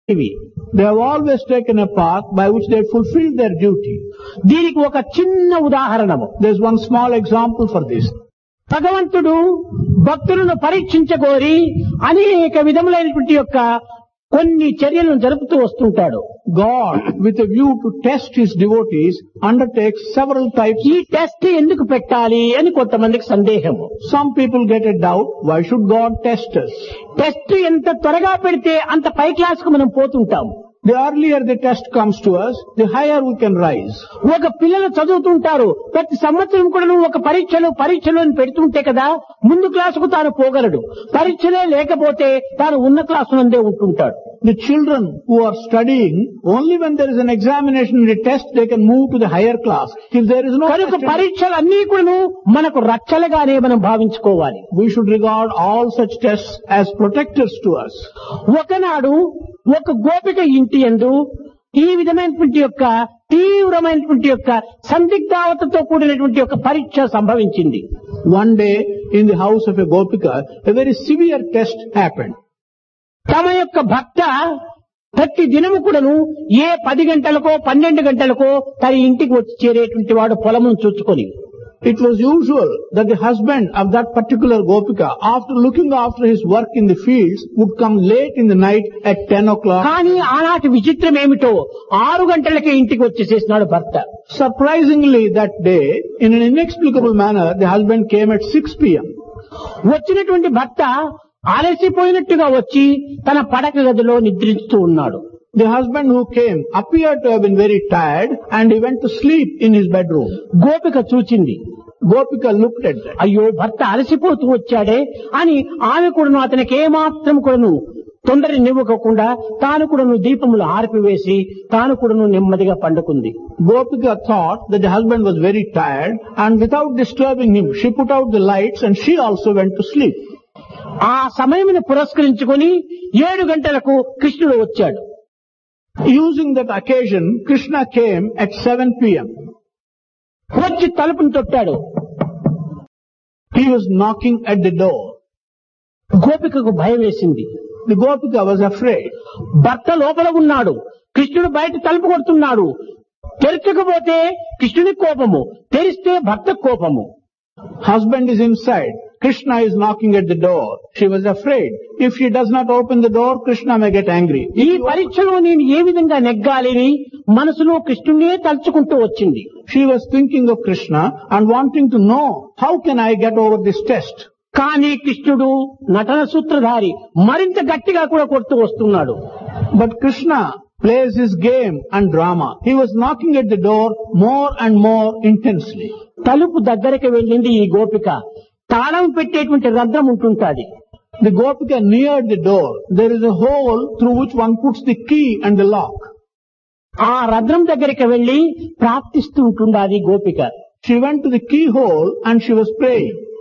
ఇవి They have always taken a path by which they fulfilled their duty. దీనికి ఒక చిన్న ఉదాహరణము There's one small example for this. భగవంతుడు భక్తులను పరీక్షించగోరి అనేక విధములైనటువంటి యొక్క కొన్ని చర్యలను జరుపుతూ వస్తుంటాడు God, with a view to test his devotees, undertakes several types. ఈ టెస్ట్ ఎందుకు పెట్టాలి అని కొంతమందికి సందేహము Some people get a doubt, why should God test us? Test ఎంత త్వరగా పెడితే అంత పై క్లాస్ కు మనం పోతుంటాం The earlier the test comes to us, the higher we can rise. ఒక పిల్లలు చదువుతుంటారు ప్రతి సంవత్సరం కూడా ఒక పరీక్షలు పరీక్షలు అని పెడుతుంటే కదా ముందు క్లాసుకు తాను పోగలడు పరీక్షలే లేకపోతే తాను ఉన్న క్లాసు నందే ఉంటుంటాడు The children who are studying, only when there is an examination and a test, they can move to the higher class. If there is no కనుక test, పరీక్షలు అన్ని కూడా మనకు రక్షలుగానే మనం భావించుకోవాలి we should regard all such tests as protectors to us. ఒకనాడు ఒక గోపిక ఇంటి యందు ఈ విధమైనటువంటి యొక్క తీవ్రమైనటువంటి యొక్క సందిగ్ధావతతో కూడినటువంటి యొక్క పరీక్ష సంభవించింది One day, in the house of a Gopika, a very severe test happened. తమ యొక్క భక్త ప్రతి దినము కూడాను ఏ పది గంటలకో పన్నెండు గంటలకో తన ఇంటికి వచ్చి చేరేటువంటి వాడు పొలమును చూసుకొని It was usual that the husband of that particular Gopika, after looking after his work in the fields, would come late in the night at 10 o'clock. కానీ ఆనాటి విచిత్రం ఏమిటో ఆరు గంటలకే ఇంటికి వచ్చేసేసినాడు భర్త Surprisingly that day, in an inexplicable manner, the husband came at 6 p.m. వచ్చినటువంటి భర్త అలసిపోయినట్టుగా వచ్చి తన పడక గదిలో నిద్రిస్తూ ఉన్నాడు The husband who came appeared to have been very tired and he went to sleep in his bedroom. గోపిక చూచింది Gopika looked at that. అయ్యో భర్త అలసిపోతూ వచ్చాడే అని ఆమె కూడాను అతనికి ఏమాత్రం కూడాను తొందర నివ్వకుండా తాను కూడాను దీపములు ఆర్పివేసి తాను కూడాను నెమ్మదిగా పండుకుంది Gopika thought that the husband was very tired and without disturbing him, she put out the lights and she also went to sleep. ఆ సమయమును పురస్కరించుకొని ఏడు గంటలకు కృష్ణుడు వచ్చాడు Using that occasion, Krishna came at 7 p.m. వచ్చి తలుపును తొట్టాడు He was knocking at the door. గోపికకు భయం వేసింది The Gopika was afraid. భర్త లోపల ఉన్నాడు కృష్ణుడు బయట తలుపు కొడుతున్నాడు తెరచకపోతే కృష్ణుని కోపము తెరిస్తే భర్త కోపము Husband is inside. Krishna is knocking at the door. She was afraid. If she does not open the door, Krishna may get angry. ఈ పరీక్షలో నేను ఏ విధంగా నెగ్గాలి అని మనసులో కృష్ణుడే తలుచుకుంటూ వచ్చింది She was thinking of Krishna and wanting to know, how can I get over this test? కానీ కృష్ణుడు నటన సూత్రధారి మరింత గట్టిగా కూడా కొడుతూ వస్తున్నాడు But Krishna plays his game and drama. He was knocking at the door more and more intensely. తలుపు దగ్గరికి వెళ్ళింది ఈ గోపిక తాళం పెట్టేటువంటి రంధ్రం ఉంటుంటాది The Gopika neared the door. There is a hole through which one puts the key and the lock. ఆ రంధ్రం దగ్గరికి వెళ్లి ప్రార్థిస్తూ ఉంటుంది అది గోపిక She went to the keyhole and she was praying.